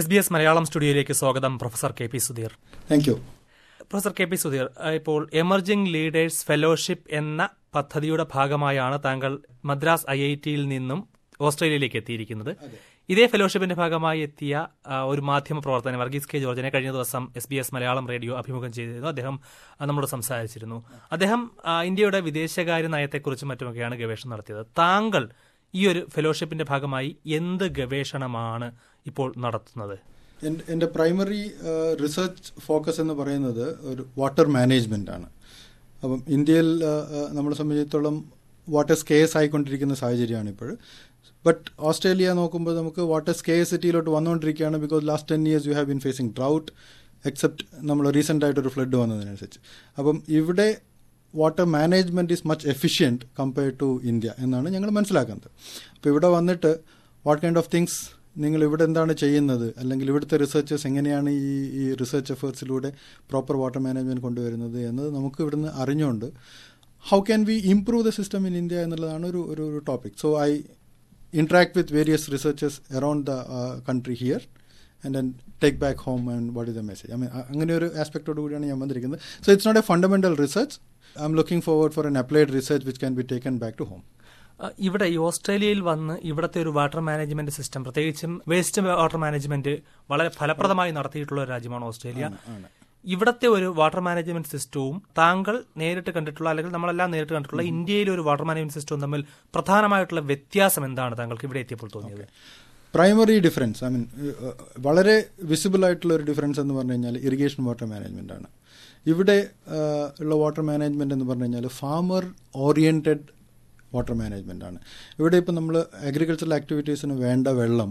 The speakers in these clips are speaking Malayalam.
എസ് ബി എസ് മലയാളം സ്റ്റുഡിയോയിലേക്ക് സ്വാഗതം professor K P Sudheer thank you professor K P Sudheer ആ, ഇപ്പോൾ എമർജിംഗ് ലീഡേഴ്സ് ഫെലോഷിപ്പ് എന്ന പദ്ധതിയുടെ ഭാഗമായാണ് താങ്കൾ മദ്രാസ് ഐ ഐ ടിയിൽ നിന്നും ഓസ്ട്രേലിയയിലേക്ക് എത്തിയിരിക്കുന്നത് ഇതേ ഫെലോഷിപ്പിന്റെ ഭാഗമായി എത്തിയ ആ, ഒരു മാധ്യമ പ്രവർത്തനം വർഗീസ് കെ ജോർജിനെ കഴിഞ്ഞ ദിവസം S B S Malayalam radio അഭിമുഖം ചെയ്തിരുന്നു അദ്ദേഹം ആ, നമ്മളോട് സംസാരിച്ചിരുന്നു അദ്ദേഹം ആ, ഇന്ത്യയുടെ വിദേശകാര്യ നയത്തെക്കുറിച്ചും മറ്റുമൊക്കെയാണ് ഗവേഷണം നടത്തിയത് താങ്കൾ ഈ ഒരു ഫെലോഷിപ്പിന്റെ ഭാഗമായി എന്ത് ഗവേഷണമാണ് ഇപ്പോൾ നടത്തുന്നത് എൻ്റെ എൻ്റെ പ്രൈമറി റിസർച്ച് ഫോക്കസ് എന്ന് പറയുന്നത് ഒരു വാട്ടർ മാനേജ്മെൻ്റ് ആണ് അപ്പം ഇന്ത്യയിൽ ആ, ആ, നമ്മളെ സംബന്ധിച്ചിടത്തോളം വാട്ടർ സ്കേസ് ആയിക്കൊണ്ടിരിക്കുന്ന സാഹചര്യമാണ് ഇപ്പോൾ ബട്ട് ഓസ്ട്രേലിയ നോക്കുമ്പോൾ നമുക്ക് വാട്ടർ സ്കേസിറ്റിയിലോട്ട് വന്നുകൊണ്ടിരിക്കുകയാണ് because last ten years you have been facing drought except നമ്മൾ റീസെൻ്റ് ആയിട്ടൊരു ഫ്ലഡ് വന്നതിനനുസരിച്ച് അപ്പം ഇവിടെ water management is much efficient compared to India എന്നാണ് ഞങ്ങൾ മനസ്സിലാക്കുന്നത് അപ്പോൾ ഇവിടെ വന്നിട്ട് വാട്ട് കൈൻഡ് ഓഫ് തിങ്സ് നിങ്ങൾ ഇവിടെ എന്താണ് ചെയ്യുന്നത് അല്ലെങ്കിൽ ഇവിടുത്തെ റിസർച്ചേഴ്സ് എങ്ങനെയാണ് ഈ ഈ റിസർച്ച് എഫേർട്സിലൂടെ പ്രോപ്പർ വാട്ടർ മാനേജ്മെൻറ്റ് കൊണ്ടുവരുന്നത് എന്നത് നമുക്ക് ഇവിടുന്ന് അറിഞ്ഞുകൊണ്ട് how can we improve the system in India എന്നുള്ളതാണ് ഒരു ഒരു ഒരു topic so I interact with various researchers around the uh, country here and then take back home and what is the message. I mean, അ- അങ്ങനെ ഒരു ആസ്പെക്ടോട് കൂടിയാണ് ഞാൻ വന്നിരിക്കുന്നത് so it's not a fundamental research I'm looking forward for an applied research which can be taken back to home ആ, ഇവിടെ ഈ ഓസ്ട്രേലിയയിൽ വന്ന് ഇവിടുത്തെ ഒരു വാട്ടർ മാനേജ്മെന്റ് സിസ്റ്റം പ്രത്യേകിച്ചും വേസ്റ്റ് വാട്ടർ മാനേജ്മെന്റ് വളരെ ഫലപ്രദമായി നടത്തിയിട്ടുള്ള ഒരു രാജ്യമാണ് ഓസ്ട്രേലിയ ഇവിടത്തെ ഒരു വാട്ടർ മാനേജ്മെന്റ് സിസ്റ്റവും താങ്കൾ നേരിട്ട് കണ്ടിട്ടുള്ള അല്ലെങ്കിൽ നമ്മളെല്ലാം നേരിട്ട് കണ്ടിട്ടുള്ള ഇന്ത്യയിലെ ഒരു വാട്ടർ മാനേജ്മെന്റ് സിസ്റ്റവും തമ്മിൽ പ്രധാനമായിട്ടുള്ള വ്യത്യാസം എന്താണ് താങ്കൾക്ക് ഇവിടെ എത്തിയപ്പോൾ തോന്നിയത് പ്രൈമറി ഡിഫറൻസ് ഐ മീൻ വളരെ വിസിബിൾ ആയിട്ടുള്ള ഒരു ഡിഫറൻസ് എന്ന് പറഞ്ഞു കഴിഞ്ഞാൽ ഇറിഗേഷൻ വാട്ടർ മാനേജ്മെന്റ് ആണ് ഇവിടെ uh, ഉള്ള വാട്ടർ മാനേജ്മെന്റ് എന്ന് പറഞ്ഞു കഴിഞ്ഞാൽ ഫാമർ ഓറിയന്റഡ് വാട്ടർ മാനേജ്മെന്റ് ആണ് ഇവിടെ ഇപ്പം നമ്മൾ അഗ്രികൾച്ചറൽ ആക്ടിവിറ്റീസിന് വേണ്ട വെള്ളം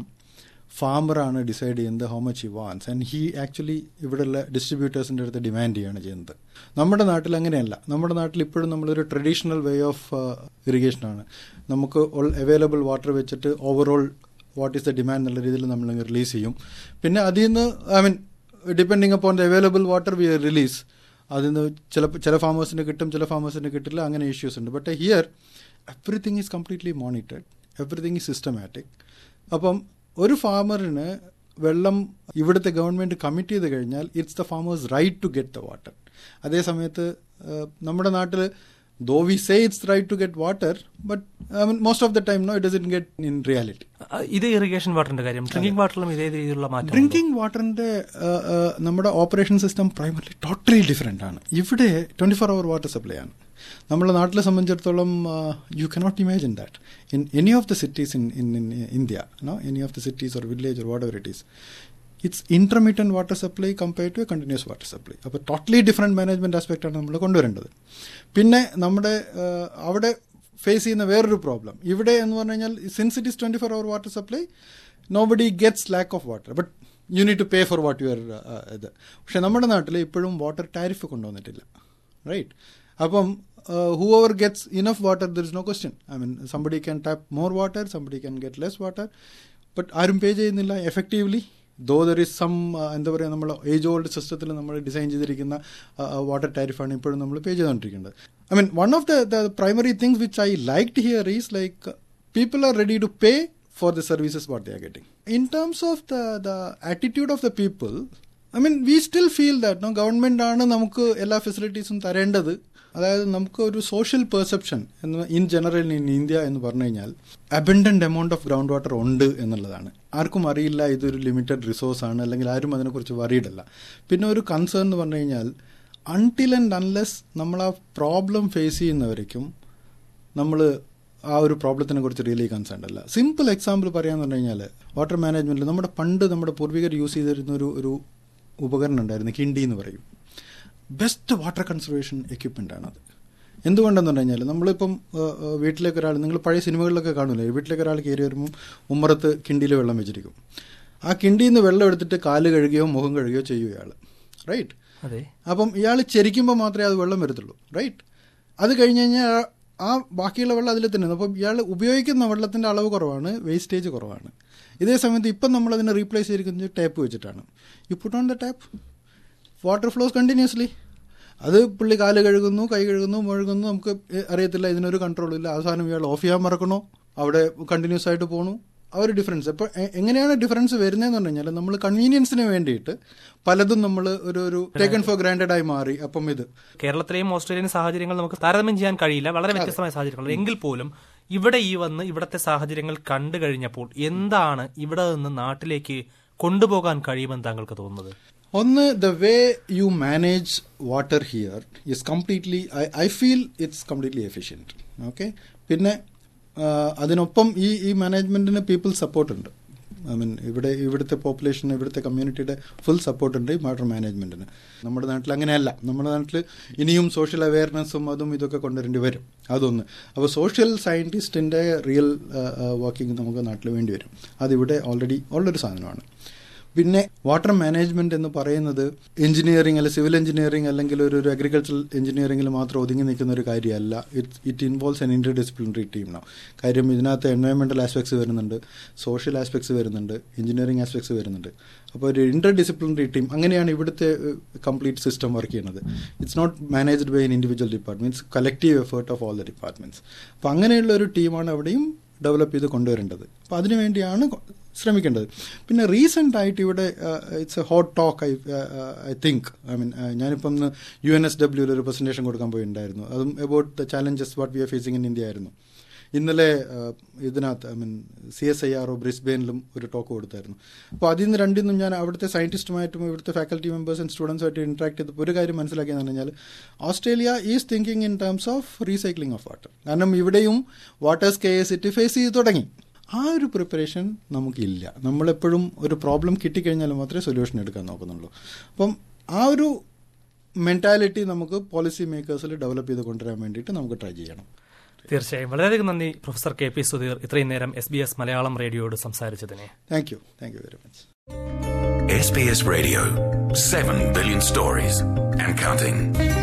ഫാമറാണ് ഡിസൈഡ് ചെയ്യുന്നത് how much he wants and he actually ഇവിടെയുള്ള ഡിസ്ട്രിബ്യൂട്ടേഴ്സിൻ്റെ അടുത്ത് ഡിമാൻഡ് ചെയ്യുകയാണ് ചെയ്യുന്നത് നമ്മുടെ നാട്ടിൽ അങ്ങനെയല്ല നമ്മുടെ നാട്ടിൽ ഇപ്പോഴും നമ്മളൊരു ട്രഡീഷണൽ വേ ഓഫ് ഇറിഗേഷനാണ് നമുക്ക് അവൈലബിൾ വാട്ടർ വെച്ചിട്ട് overall what is the demand എന്നുള്ള രീതിയിൽ നമ്മൾ റിലീസ് ചെയ്യും പിന്നെ അതിൽ നിന്ന് I mean depending upon the available water we release അതിൽ നിന്ന് ചില ചില ഫാമേഴ്സിന് കിട്ടും ചില ഫാമേഴ്സിന് കിട്ടില്ല അങ്ങനെ ഇഷ്യൂസ് ഉണ്ട് but here everything is completely monitored everything is systematic അപ്പം ഒരു ഫാമറിന് വെള്ളം ഇവിടുത്തെ ഗവൺമെന്റ് കമ്മിറ്റ് ചെയ്ത് കഴിഞ്ഞാൽ it's the farmer's right to get the water അതേ സമയത്ത് ഏഹ്, നമ്മുടെ നാട്ടിൽ though we say it's right to get water but I mean most of the time no it in get in reality ആ, ഇത് ഇറിഗേഷൻ വാട്ടറിന്റെ കാര്യം ഡ്രിങ്കിംഗ് വാട്ടറിലും ഇതേ രീതിയിലുള്ള മാറ്റം ഡ്രിങ്കിംഗ് വാട്ടറിന്റെ നമ്മുടെ operation system primarily totally different ആണ് ഇവിടെ twenty four hour water supply ആണ് നമ്മുടെ നാട്ടിലെ സംബന്ധിച്ചിടത്തോളം you cannot imagine that in any of the cities in in in India no any of the cities or village or whatever it is it's intermittent water supply compared to a continuous water supply അപ്പോൾ ടോട്ടലി ഡിഫറെൻറ്റ് മാനേജ്മെന്റ് ആസ്പെക്ട് ആണ് നമ്മൾ കൊണ്ടുവരേണ്ടത് പിന്നെ നമ്മുടെ ആ, അവിടെ ഫേസ് ചെയ്യുന്ന വേറൊരു പ്രോബ്ലം ഇവിടെ എന്ന് പറഞ്ഞു കഴിഞ്ഞാൽ since it is twenty four hour water supply nobody gets lack of water but you need to pay for what your ഇത് പക്ഷെ നമ്മുടെ നാട്ടിൽ ഇപ്പോഴും വാട്ടർ ടാരിഫ് കൊണ്ടുവന്നിട്ടില്ല റൈറ്റ് അപ്പം whoever gets enough water there is no question I mean somebody can tap more water somebody can get less water but ആരും പേ ചെയ്യുന്നില്ല effectively though there is some എന്താ പറയുക നമ്മൾ ഏജ് ഓൾഡ് സിസ്റ്റത്തിൽ നമ്മൾ ഡിസൈൻ ചെയ്തിരിക്കുന്ന വാട്ടർ ടാരിഫാണ് ഇപ്പോഴും നമ്മൾ പേ ചെയ്തുകൊണ്ടിരിക്കുന്നത് I mean one of the the primary things which I like here is like people are ready to pay for the services what they are getting. In terms of the, the attitude of the people, I mean, we still feel that no government ആണ് നമുക്ക് എല്ലാ ഫെസിലിറ്റീസും തരേണ്ടത് അതായത് നമുക്ക് ഒരു സോഷ്യൽ പെർസെപ്ഷൻ എന്ന് ഇൻ ജനറൽ ഇൻ ഇന്ത്യ എന്ന് പറഞ്ഞു കഴിഞ്ഞാൽ abundant amount of ground water ഉണ്ട് എന്നുള്ളതാണ് ആർക്കും അറിയില്ല ഇതൊരു ലിമിറ്റഡ് റിസോഴ്സ് ആണ് അല്ലെങ്കിൽ ആരും അതിനെക്കുറിച്ച് വറീഡല്ല പിന്നെ ഒരു കൺസേൺ എന്ന് പറഞ്ഞു കഴിഞ്ഞാൽ അൺടിൽ ആൻഡ് അൺലെസ് നമ്മൾ ആ പ്രോബ്ലം ഫേസ് ചെയ്യുന്നവരേക്കും നമ്മൾ ആ ഒരു പ്രോബ്ലത്തിനെ കുറിച്ച് റിയലി കൺസേൺ അല്ല സിമ്പിൾ എക്സാമ്പിൾ പറയാന്ന് പറഞ്ഞു കഴിഞ്ഞാൽ വാട്ടർ മാനേജ്മെന്റിൽ നമ്മുടെ പണ്ട് നമ്മുടെ പൂർവികർ യൂസ് ചെയ്തിരുന്ന ഒരു ഒരു ഉപകരണം ഉണ്ടായിരുന്നു കിണ്ടി എന്ന് പറയും ബെസ്റ്റ് വാട്ടർ കൺസർവേഷൻ എക്യുപ്മെന്റ് ആണ് അത് എന്തുകൊണ്ടെന്ന് പറഞ്ഞു കഴിഞ്ഞാൽ നമ്മളിപ്പം ആ, ആ, വീട്ടിലേക്ക് ഒരാൾ നിങ്ങൾ പഴയ സിനിമകളിലൊക്കെ കാണൂലേ വീട്ടിലേക്ക് ഒരാൾ കയറി വരുമ്പോൾ ഉമ്മറത്ത് കിണ്ടിയിൽ വെള്ളം വെച്ചിരിക്കും ആ കിണ്ടിയിൽ നിന്ന് വെള്ളം എടുത്തിട്ട് കാല് കഴുകുകയോ മുഖം കഴുകുകയോ ചെയ്യും ഇയാൾ റൈറ്റ് അതെ അപ്പം ഇയാൾ ചെരിക്കുമ്പോൾ മാത്രമേ അത് വെള്ളം വരത്തുള്ളൂ റൈറ്റ് അത് കഴിഞ്ഞ് കഴിഞ്ഞാൽ ആ ബാക്കിയുള്ള വെള്ളം അതിൽ തന്നെ അപ്പം ഇയാൾ ഉപയോഗിക്കുന്ന വെള്ളത്തിൻ്റെ അളവ് കുറവാണ് വേസ്റ്റേജ് കുറവാണ് ഇതേ സമയത്ത് ഇപ്പം നമ്മൾ അതിനെ റീപ്ലേസ് ചെയ്തിരിക്കുന്നത് ടാപ്പ് വെച്ചിട്ടാണ് you put on the tap water flows continuously അത് പുള്ളി കാല് കഴുകുന്നു കൈ കഴുകുന്നു മുഴുകുന്നു നമുക്ക് അറിയത്തില്ല ഇതിനൊരു കൺട്രോൾ ഇല്ല അവസാനം ഇയാൾ ഓഫ് ചെയ്യാൻ മറക്കണോ അവിടെ കണ്ടിന്യൂസ് ആയിട്ട് പോണു ആ ഒരു ഡിഫറൻസ് അപ്പോൾ എങ്ങനെയാണ് ഡിഫറൻസ് വരുന്നതെന്ന് പറഞ്ഞു കഴിഞ്ഞാൽ നമ്മൾ കൺവീനിയൻസിന് വേണ്ടിയിട്ട് പലതും നമ്മൾ ഒരു ഒരു ടേക്കൺ ഫോർ ഗ്രാൻഡഡ് ആയി മാറി അപ്പം ഇത് കേരളത്തിലെയും ഓസ്ട്രേലിയൻ സാഹചര്യങ്ങൾ നമുക്ക് താരതമ്യം ചെയ്യാൻ കഴിയില്ല വളരെ വ്യത്യസ്തമായ സാഹചര്യങ്ങൾ എങ്കിൽ പോലും ഇവിടെ ഈ വന്ന് ഇവിടത്തെ സാഹചര്യങ്ങൾ കണ്ടു കഴിഞ്ഞപ്പോൾ എന്താണ് ഇവിടെ നിന്ന് നാട്ടിലേക്ക് കൊണ്ടുപോകാൻ കഴിയുമെന്ന് താങ്കൾക്ക് തോന്നുന്നത് ഒന്ന് the way you manage water here is completely I I feel it's completely efficient okay പിന്നെ ആ, അതിനൊപ്പം ഈ ഈ മാനേജ്മെന്റിന് പീപ്പിൾ സപ്പോർട്ട് ഉണ്ട് ഐ മീൻ ഇവിടെ ഇവിടുത്തെ പോപ്പുലേഷൻ ഇവിടുത്തെ കമ്മ്യൂണിറ്റിയുടെ ഫുൾ സപ്പോർട്ട് ഉണ്ട് ഈ വാട്ടർ മാനേജ്മെന്റിന് നമ്മുടെ നാട്ടിൽ അങ്ങനെയല്ല നമ്മുടെ നാട്ടിൽ ഇനിയും സോഷ്യൽ അവയർനെസ്സും അതും ഇതൊക്കെ കൊണ്ടുവരേണ്ടി വരും അതൊന്ന് അപ്പോൾ സോഷ്യൽ സയൻറ്റിസ്റ്റിൻ്റെ റിയൽ വർക്കിംഗ് നമുക്ക് നാട്ടിൽ വേണ്ടി വരും അതിവിടെ ഓൾറെഡി ഉള്ളൊരു സാധനമാണ് പിന്നെ വാട്ടർ മാനേജ്മെന്റ് എന്ന് പറയുന്നത് എഞ്ചിനീയറിംഗ് അല്ലെങ്കിൽ സിവിൽ എഞ്ചിനീയറിംഗ് അല്ലെങ്കിൽ ഒരു ഒരു അഗ്രികൾച്ചറൽ എഞ്ചിനീയറിംഗിൽ മാത്രം ഒതുങ്ങി നിൽക്കുന്ന ഒരു കാര്യമല്ല it it involves an interdisciplinary team no കാര്യം ഇതിനകത്ത് എൻവയോൺമെന്റൽ ആസ്പെക്ട്സ് വരുന്നുണ്ട് സോഷ്യൽ ആസ്പെക്ട്സ് വരുന്നുണ്ട് എഞ്ചിനീയറിംഗ് ആസ്പെക്ട്സ് വരുന്നുണ്ട് അപ്പോൾ ഒരു ഇന്റർ ഡിസിപ്ലിനറി ടീം അങ്ങനെയാണ് ഇവിടുത്തെ കംപ്ലീറ്റ് സിസ്റ്റം വർക്ക് ചെയ്യുന്നത് it's not managed by an individual departments collective effort of all the departments അപ്പോൾ അങ്ങനെയുള്ള ഒരു ടീമാണ് അവിടെയും ഡെവലപ്പ് ചെയ്ത് കൊണ്ടുവരേണ്ടത് അപ്പോൾ അതിനുവേണ്ടിയാണ് കൊ- ശ്രമിക്കേണ്ടത് പിന്നെ റീസെൻ്റ് ആയിട്ട് ഇവിടെ it's a hot talk I I think I mean ഞാനിപ്പം ഇന്ന് യു എൻ എസ് ഡബ്ല്യൂയിൽ ഒരു പ്രസന്റേഷൻ കൊടുക്കാൻ പോയിട്ടുണ്ടായിരുന്നു അതും about the challenges what we are facing in India ആയിരുന്നു ഇന്നലെ uh, ഇതിനകത്ത് I mean C S I R O ബ്രിസ്ബെയിനിലും ഒരു ടോക്ക് കൊടുത്തായിരുന്നു അപ്പോൾ അതിൽ നിന്ന് രണ്ടിൽ നിന്നും ഞാൻ അവിടുത്തെ സയന്റിസ്റ്റുമായിട്ടും ഇവിടുത്തെ ഫാക്കൽറ്റി മെമ്പേഴ്സ് ആൻഡ് സ്റ്റുഡൻസുമായിട്ട് ഇന്ററാക്ട് ചെയ്തപ്പോൾ ഒരു കാര്യം മനസ്സിലാക്കിയെന്ന് പറഞ്ഞാൽ Australia is thinking in terms of recycling of water കാരണം ഇവിടെയും വാട്ടർ സ്കേസിറ്റി ഫേസ് ചെയ്ത് തുടങ്ങി ആ ഒരു പ്രിപ്പറേഷൻ നമുക്കില്ല നമ്മളെപ്പോഴും ഒരു പ്രോബ്ലം കിട്ടിക്കഴിഞ്ഞാൽ മാത്രമേ സൊല്യൂഷൻ എടുക്കാൻ നോക്കുന്നുള്ളൂ അപ്പം ആ ഒരു മെൻറ്റാലിറ്റി നമുക്ക് പോളിസി മേക്കേഴ്സിൽ ഡെവലപ്പ് ചെയ്ത് കൊണ്ടുവരാൻ വേണ്ടിയിട്ട് നമുക്ക് ട്രൈ ചെയ്യണം തീർച്ചയായും വളരെയധികം നന്ദി പ്രൊഫസർ കെ പി സുധീർ ഇത്രയും നേരം എസ് ബി എസ് മലയാളം റേഡിയോയോട് സംസാരിച്ചതിനെ thank you thank you very much SBS Radio. 7 billion stories and counting.